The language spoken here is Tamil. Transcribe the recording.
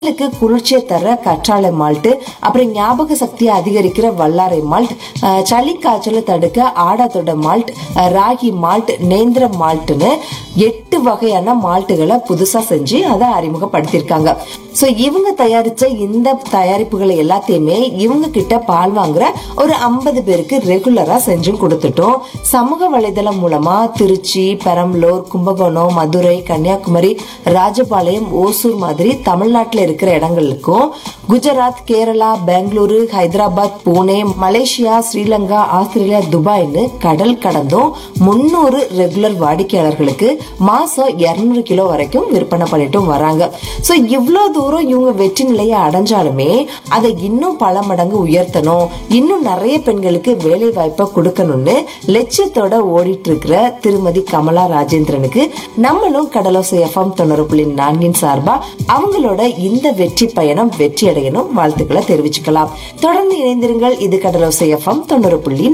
உடலுக்கு குளிர்ச்சியை தர கற்றாழை மால்ட் அப்புறம் ஞாபக சக்தியை அதிகரிக்கிற வல்லாரை மால்ட் அஹ், சளி காய்ச்சலை தடுக்க ஆடாத்தொட மால்ட் அஹ், ராகி மால்ட் நேந்திர மால்ட்னு எட்டு வகையான மால்ட்டுகளை புதுசா செஞ்சு அதை அறிமுகப்படுத்தியிருக்காங்க சோ இவங்க தயாரிச்ச இந்த தயாரிப்புகளை எல்லாத்தையுமே இவங்க கிட்ட பால் வாங்குற ஒரு ஐம்பது பேருக்கு ரெகுலரா செஞ்சும் கொடுத்துட்டோம் சமூக வலைதளம் மூலமா திருச்சி பெரம்பலூர் கும்பகோணம் மதுரை கன்னியாகுமரி ராஜபாளையம் ஓசூர் மாதிரி தமிழ்நாட்டுல இருக்கிற இடங்களுக்கும் குஜராத் கேரளா பெங்களூரு ஹைதராபாத் புனே மலேசியா ஸ்ரீலங்கா ஆஸ்திரேலியா துபாய்னு கடல் கடந்தும் முன்னூறு ரெகுலர் வாடிக்கையாளர்களுக்கு மாசம் 200 கிலோ வரைக்கும் விற்பனை பண்ணிட்டும் வராங்க சோ இவ்ளோ தூரம் இவங்க வெற்றி நிலையை அடைஞ்சாலுமே அதை இன்னும் பல மடங்கு உயர்த்தணும் இன்னும் நிறைய பெண்களுக்கு வேலை வாய்ப்பை கொடுக்கணும்னு லட்சியத்தோட ஓடிட்டு இருக்கிற திருமதி கமலா ராஜேந்திரனுக்கு நம்மளும் கடலோசை எஃப்எம் தொண்ணூறு புள்ளி நான்கின் சார்பா அவங்களோட இந்த வெற்றி பயணம் வெற்றி அடையணும் வாழ்த்துக்களை தெரிவிச்சுக்கலாம் தொடர்ந்து இணைந்திருங்கள் இது கடலோசை எஃப்எம் தொண்ணூறு புள்ளி